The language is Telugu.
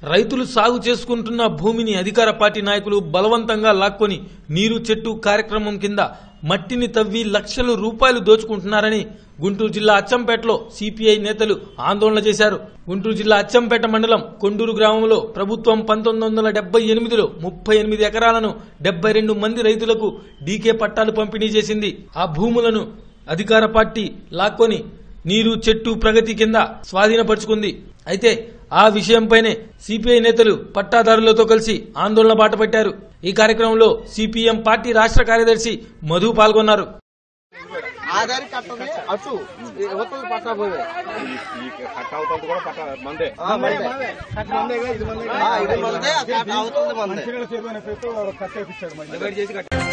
రైతులు సాగు చేసుకుంటున్న భూమిని అధికార పార్టీ నాయకులు బలవంతంగా లాక్కొని నీరు చెట్టు కార్యక్రమం కింద మట్టిని తవ్వి లక్షల రూపాయలు దోచుకుంటున్నారని గుంటూరు జిల్లా అచ్చంపేటలో సిపిఐ నేతలు ఆందోళన చేశారు గుంటూరు జిల్లా అచ్చంపేట మండలం కొండూరు గ్రామంలో ప్రభుత్వం పంతొమ్మిది వందల డెబ్బై ఎనిమిదిలో ముప్పై ఎనిమిది ఎకరాలను డెబ్బై రెండు మంది రైతులకు డీకే పట్టాలు పంపిణీ చేసింది ఆ భూములను అధికార పార్టీ లాక్కొని నీరు చెట్టు ప్రగతి కింద స్వాధీనపరుచుకుంది అయితే ఆ విషయంపైనే సిపిఐ నేతలు పట్టాదారులతో కలిసి ఆందోళన బాటపట్టారు ఈ కార్యక్రమంలో సిపిఎం పార్టీ రాష్ట్ర కార్యదర్శి మధు పాల్గొన్నారు ఆధారి కట్టది అటు యువతలు పట్టా పోవే ఈ కట్ట అవుతుంది కూడా పట్ట మందే ఆ, మందే. ఆ, ఇది మందే ఆ కట్ట అవుతుంది మందే కట్టేపిస్తాడు